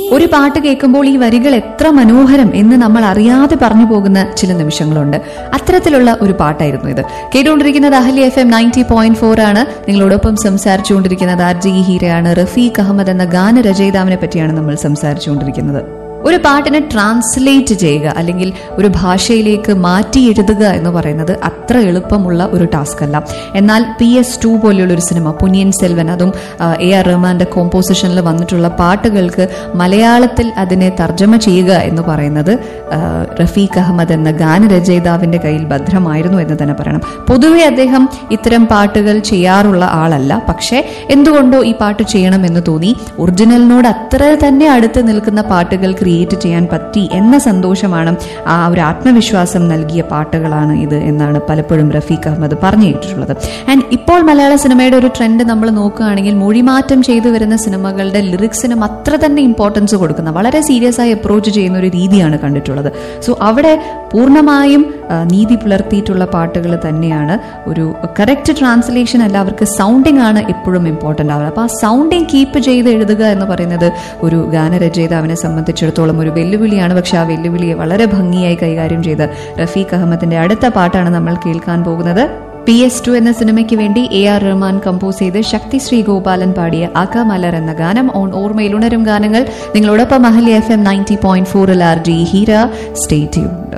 ഒരു പാട്ട് കേൾക്കുമ്പോൾ ഈ വരികൾ എത്ര മനോഹരം എന്ന് നമ്മൾ അറിയാതെ പറഞ്ഞു പോകുന്ന ചില നിമിഷങ്ങളുണ്ട് അത്തരത്തിലുള്ള ഒരു പാട്ടായിരുന്നു ഇത് കേട്ടുകൊണ്ടിരിക്കുന്നത് Ahalia F M ninety point four ആണ് നിങ്ങളോടൊപ്പം സംസാരിച്ചുകൊണ്ടിരിക്കുന്നത് ആർ ജി ഹീരയാണ് റഫീഖ് അഹമ്മദ് എന്ന ഗാനരചയിതാവിനെ പറ്റിയാണ് നമ്മൾ സംസാരിച്ചുകൊണ്ടിരിക്കുന്നത് ഒരു പാട്ടിനെ ട്രാൻസ്ലേറ്റ് ചെയ്യുക അല്ലെങ്കിൽ ഒരു ഭാഷയിലേക്ക് മാറ്റി എഴുതുക എന്ന് പറയുന്നത് അത്ര എളുപ്പമുള്ള ഒരു ടാസ്ക് അല്ല എന്നാൽ പി എസ് ടു പോലെയുള്ള ഒരു സിനിമ പുനിയൻ സെൽവൻ അതും ആ, എ ആർ റഹ്മാന്റെ കോമ്പോസിഷനിൽ വന്നിട്ടുള്ള പാട്ടുകൾക്ക് മലയാളത്തിൽ അതിനെ തർജ്ജമ ചെയ്യുക എന്ന് പറയുന്നത് ആ, റഫീഖ് അഹമ്മദ് എന്ന ഗാനരചയിതാവിന്റെ കയ്യിൽ ഭദ്രമായിരുന്നു എന്ന് തന്നെ പറയണം പൊതുവെ അദ്ദേഹം ഇത്തരം പാട്ടുകൾ ചെയ്യാറുള്ള ആളല്ല പക്ഷേ എന്തുകൊണ്ടോ ഈ പാട്ട് ചെയ്യണമെന്ന് തോന്നി ഒറിജിനലിനോട് അത്ര തന്നെ അടുത്ത് നിൽക്കുന്ന പാട്ടുകൾ ക്രിയേറ്റ് ചെയ്യാൻ പറ്റി എന്ന സന്തോഷമാണ് ആ ഒരു ആത്മവിശ്വാസം നൽകിയ പാട്ടുകളാണ് ഇത് എന്നാണ് പലപ്പോഴും റഫീഖ് അഹമ്മദ് പറഞ്ഞു കേട്ടിട്ടുള്ളത് ആൻഡ് ഇപ്പോൾ മലയാള സിനിമയുടെ ഒരു ട്രെൻഡ് നമ്മൾ നോക്കുകയാണെങ്കിൽ മൊഴിമാറ്റം ചെയ്തു വരുന്ന സിനിമകളുടെ ലിറിക്സിനും അത്ര തന്നെ ഇമ്പോർട്ടൻസ് കൊടുക്കുന്ന വളരെ സീരിയസ് ആയി അപ്രോച്ച് ചെയ്യുന്ന ഒരു രീതിയാണ് കണ്ടിട്ടുള്ളത് സോ അവിടെ പൂർണ്ണമായും ആ, നീതി പുലർത്തിയിട്ടുള്ള പാട്ടുകൾ തന്നെയാണ് ഒരു കറക്റ്റ് ട്രാൻസ്ലേഷൻ അല്ല അവർക്ക് സൗണ്ടിങ് ആണ് എപ്പോഴും ഇമ്പോർട്ടൻ്റ് ആവുക അപ്പോൾ ആ സൗണ്ടിങ് കീപ്പ് ചെയ്ത് എഴുതുക എന്ന് പറയുന്നത് ഒരു ഗാനരചയിതാവിനെ സംബന്ധിച്ചിടത്തോളം ഒരു വെല്ലുവിളിയാണ് പക്ഷെ ആ വെല്ലുവിളിയെ വളരെ ഭംഗിയായി കൈകാര്യം ചെയ്ത് റഫീഖ് അഹമ്മദിന്റെ അടുത്ത പാട്ടാണ് നമ്മൾ കേൾക്കാൻ പോകുന്നത് പി എസ് ടു എന്ന സിനിമയ്ക്ക് വേണ്ടി എ ആർ റഹ്മാൻ കമ്പോസ് ചെയ്ത് ശക്തി ശ്രീ ഗോപാലൻ പാടിയ അകമലർ എന്ന ഗാനം ഓൺ ഓർമ്മയിൽ ഉണരും ഗാനങ്ങൾ നിങ്ങളോടൊപ്പം Ahalia F M ninety point ഫോറിൽ R G Heera stay tune